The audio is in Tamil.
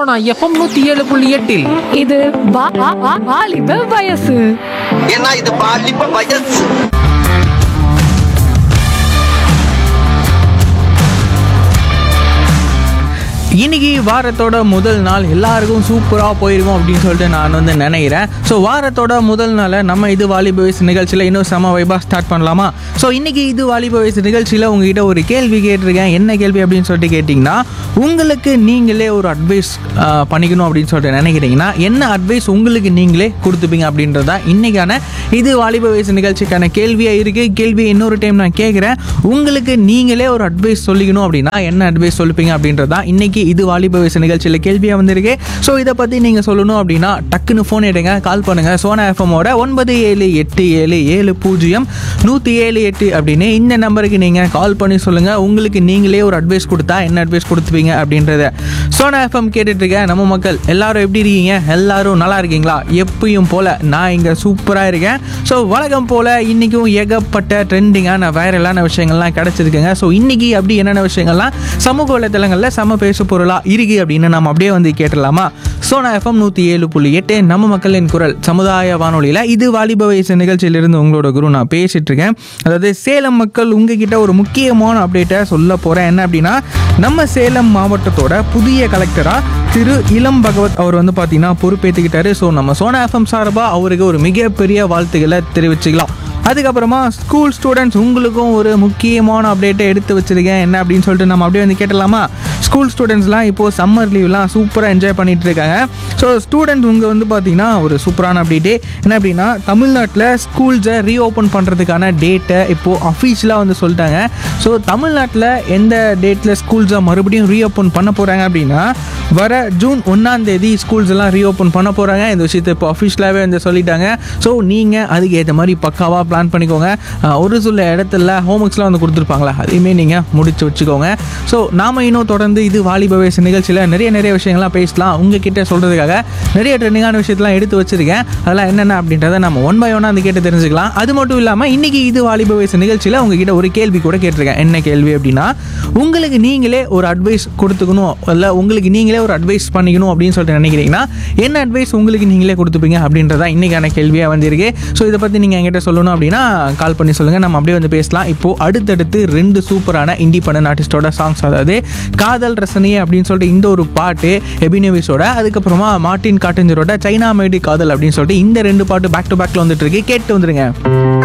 சோனா எஃப்எம் நூத்தி ஏழு புள்ளி எட்டில் இது வா- வா- வா- வாலிப வயசு ஏன்னா இது பாலிப்ப வயசு இன்னைக்கு வாரத்தோட முதல் நாள் எல்லாருக்கும் சூப்பராக போயிருக்கும் அப்படின்னு சொல்லிட்டு நான் வந்து நினைக்கிறேன் ஸோ வாரத்தோட முதல் நாளை நம்ம இது வாலிப வயசு நிகழ்ச்சியில் இன்னும் செம வைபாக ஸ்டார்ட் பண்ணலாமா ஸோ இன்னைக்கு இது வாலிப வயசு நிகழ்ச்சியில் உங்ககிட்ட ஒரு கேள்வி கேட்டிருக்கேன் என்ன கேள்வி அப்படின்னு சொல்லிட்டு கேட்டிங்கன்னா உங்களுக்கு நீங்களே ஒரு அட்வைஸ் பண்ணிக்கணும் அப்படின்னு சொல்லிட்டு நினைக்கிறீங்கன்னா என்ன அட்வைஸ் உங்களுக்கு நீங்களே கொடுத்துப்பீங்க அப்படின்றது தான் இன்னைக்கான இது வாலிப வயசு நிகழ்ச்சிக்கான கேள்வியாக இருக்குது கேள்வியை இன்னொரு டைம் நான் கேட்குறேன் உங்களுக்கு நீங்களே ஒரு அட்வைஸ் சொல்லிக்கணும் அப்படின்னா என்ன அட்வைஸ் சொல்லிப்பீங்க அப்படின்றது தான் இன்னைக்கு இது வாலிப வயசு நிகழ்ச்சியில் கேள்வியாக வந்திருக்கு ஸோ இதை பற்றி நீங்கள் சொல்லணும் அப்படின்னா டக்குன்னு ஃபோன் எடுங்க கால் பண்ணுங்கள் சோனா எஃப்எம்மோட ஒன்பது ஏழு எட்டு ஏழு ஏழு பூஜ்ஜியம் நூற்றி ஏழு எட்டு அப்படின்னு இந்த நம்பருக்கு நீங்கள் கால் பண்ணி சொல்லுங்கள் உங்களுக்கு நீங்களே ஒரு அட்வைஸ் கொடுத்தா என்ன அட்வைஸ் கொடுத்துப்பீங்க அப்படின்றத சோனா எஃப்எம் கேட்டுட்டு இருக்க நம்ம மக்கள் எல்லாரும் எப்படி இருக்கீங்க எல்லாரும் நல்லா இருக்கீங்களா எப்பயும் போல் நான் இங்கே சூப்பராக இருக்கேன் ஸோ வழக்கம் போல் இன்றைக்கும் ஏகப்பட்ட ட்ரெண்டிங்கான வைரலான விஷயங்கள்லாம் கிடச்சிருக்குங்க ஸோ இன்றைக்கி அப்படி என்னென்ன விஷயங்கள்லாம் சமூக வலைத்தளங்களில் செம பேசு பொருளாக இருக்குது அப்படின்னு நம்ம அப்படியே வந்து கேட்டுடலாமா சோனா எஃப்எம் நூற்றி ஏழு புள்ளி எட்டு நம்ம மக்களின் குரல் சமுதாய வானொலியில் இது வாலிப வயசு நிகழ்ச்சியிலிருந்து உங்களோட குரு நான் பேசிட்டு இருக்கேன் அதாவது சேலம் மக்கள் உங்ககிட்ட ஒரு முக்கியமான அப்டேட்டை சொல்ல போகிறேன் என்ன அப்படின்னா நம்ம சேலம் மாவட்டத்தோட புதிய கலெக்டராக திரு இளம் பகவத் அவர் வந்து பார்த்தீங்கன்னா பொறுப்பேற்றுக்கிட்டாரு ஸோ நம்ம சோனா எஃப்எம் சார்பாக அவருக்கு ஒரு மிகப்பெரிய வாழ்த்துக்களை தெரிவிச்சுக்கலாம் அதுக்கப்புறமா ஸ்கூல் ஸ்டூடெண்ட்ஸ் உங்களுக்கும் ஒரு முக்கியமான அப்டேட்டை எடுத்து வச்சிருக்கேன் என்ன அப்படின்னு சொல்லிட்டு நம்ம அப்படியே வந்து கேட்டலாமா ஸ்கூல் ஸ்டூடெண்ட்ஸ்லாம் இப்போது சம்மர் லீவ்லாம் சூப்பராக என்ஜாய் பண்ணிட்டு இருக்காங்க ஸோ ஸ்டூடெண்ட்ஸ் உங்கள் வந்து பார்த்தீங்கன்னா ஒரு சூப்பரான அப்டேட்டே என்ன அப்படின்னா தமிழ்நாட்டில் ஸ்கூல்ஸை ரீஓப்பன் பண்ணுறதுக்கான டேட்டை இப்போது அஃபீஷியலாக வந்து சொல்லிட்டாங்க ஸோ தமிழ்நாட்டில் எந்த டேட்டில் ஸ்கூல்ஸை மறுபடியும் ரீஓப்பன் பண்ண போகிறாங்க அப்படின்னா வர ஜூன் ஒன்றாம் தேதி ஸ்கூல்ஸ் எல்லாம் ரீஓப்பன் பண்ண போகிறாங்க இந்த விஷயத்தை இப்போ அஃபிஷியலாகவே வந்து சொல்லிட்டாங்க ஸோ நீங்கள் அதுக்கு ஏற்ற மாதிரி பக்காவாக பிளான் பண்ணிக்கோங்க அஹ் ஒரு சில இடத்துல ஹோம்ஒர்க்ஸ்லாம் வந்து கொடுத்துருப்பாங்களா அதையுமே நீங்கள் முடிச்சு வச்சுக்கோங்க ஸோ நாம இன்னும் தொடர்ந்து இது வாலிப வயசு நிகழ்ச்சியில் நிறைய நிறைய விஷயங்கள்லாம் பேசலாம் உங்ககிட்ட சொல்கிறதுக்காக நிறைய ட்ரெண்டிங்கான விஷயத்தெல்லாம் எடுத்து வச்சிருக்கேன் அதெல்லாம் என்னென்ன அப்படின்றத நம்ம ஒன் பை ஒன்னாக வந்து கேட்டு தெரிஞ்சுக்கலாம் அது மட்டும் இல்லாமல் இன்னைக்கு இது வாலிப வயசு நிகழ்ச்சியில் உங்ககிட்ட ஒரு கேள்வி கூட கேட்டிருக்கேன் என்ன கேள்வி அப்படின்னா உங்களுக்கு நீங்களே ஒரு அட்வைஸ் கொடுத்துக்கணும் இல்லை உங்களுக்கு நீங்களே ஒரு அட்வைஸ் பண்ணிக்கணும் அப்படின்னு சொல்லிட்டு நினைக்கிறீங்கன்னா என்ன அட்வைஸ் உங்களுக்கு நீங்களே கொடுத்துப்பீங்க அப்படின்றதா இன்னைக்கான கேள்வியாக வந்திருக்கு ஸோ இதை பற்றி நீங்கள் என்கிட்ட சொல்லணும் அப்படின்னா கால் பண்ணி சொல்லுங்கள் நம்ம அப்படியே வந்து பேசலாம் இப்போது அடுத்தடுத்து ரெண்டு சூப்பரான இண்டிபெண்டன்ட் ஆர்டிஸ்டோட சாங்ஸ் அதாவது காதல் ரசனையே அப்படின்னு சொல்லிட்டு இந்த ஒரு பாட்டு எபினேவிஸோட அதுக்கப்புறமா மார்ட்டின் காட்டஞ்சரோட சைனா மேடி காதல் அப்படின்னு சொல்லிட்டு இந்த ரெண்டு பாட்டு பேக் டு பேக்கில் வந்துட்டு இருக்கு கேட்டு வந்துருங்க